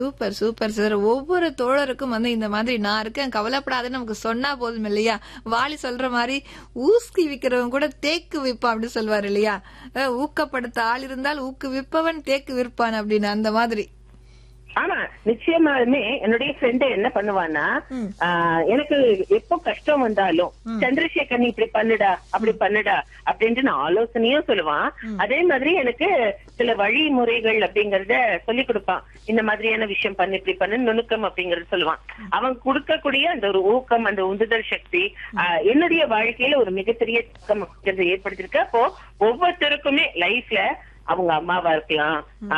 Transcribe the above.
super super sir ஒவ்வொரு தோழருக்கும் வந்து இந்த மாதிரி நான் இருக்கேன் கவலைப்படாதுன்னு நமக்கு சொன்னா போதும் இல்லையா வாலி சொல்ற மாதிரி ஊஸ்கி விக்கிறவன் கூட தேக்கு விற்பான் அப்படின்னு சொல்வாரு இல்லையா அஹ் ஊக்கப்படுத்த ஆள் இருந்தால் ஊக்குவிப்பவன் தேக்கு விற்பான் அப்படின்னு அந்த மாதிரி ஆமா நிச்சயமாலுமே என்னுடைய ஃப்ரெண்டு என்ன பண்ணுவான்னா ஆஹ், எனக்கு எப்போ கஷ்டம் வந்தாலும் சந்திரசேகர் நீ இப்படி பண்ணுடா அப்படி பண்ணுடா அப்படின்ட்டு நான் ஆலோசனையும் சொல்லுவான் அதே மாதிரி எனக்கு சில வழிமுறைகள் அப்படிங்கறத சொல்லி கொடுப்பான் இந்த மாதிரியான விஷயம் பண்ணு இப்படி பண்ணு நுணுக்கம் அப்படிங்கறது சொல்லுவான் அவன் கொடுக்கக்கூடிய அந்த ஒரு ஊக்கம் அந்த உந்துதல் சக்தி ஆஹ், என்னுடைய வாழ்க்கையில ஒரு மிகப்பெரிய தாக்கம் அப்படிங்கறத ஏற்படுத்தியிருக்கு அப்போ ஒவ்வொருத்தருக்குமே லைஃப்ல அவங்க அம்மாவா இருக்கலாம்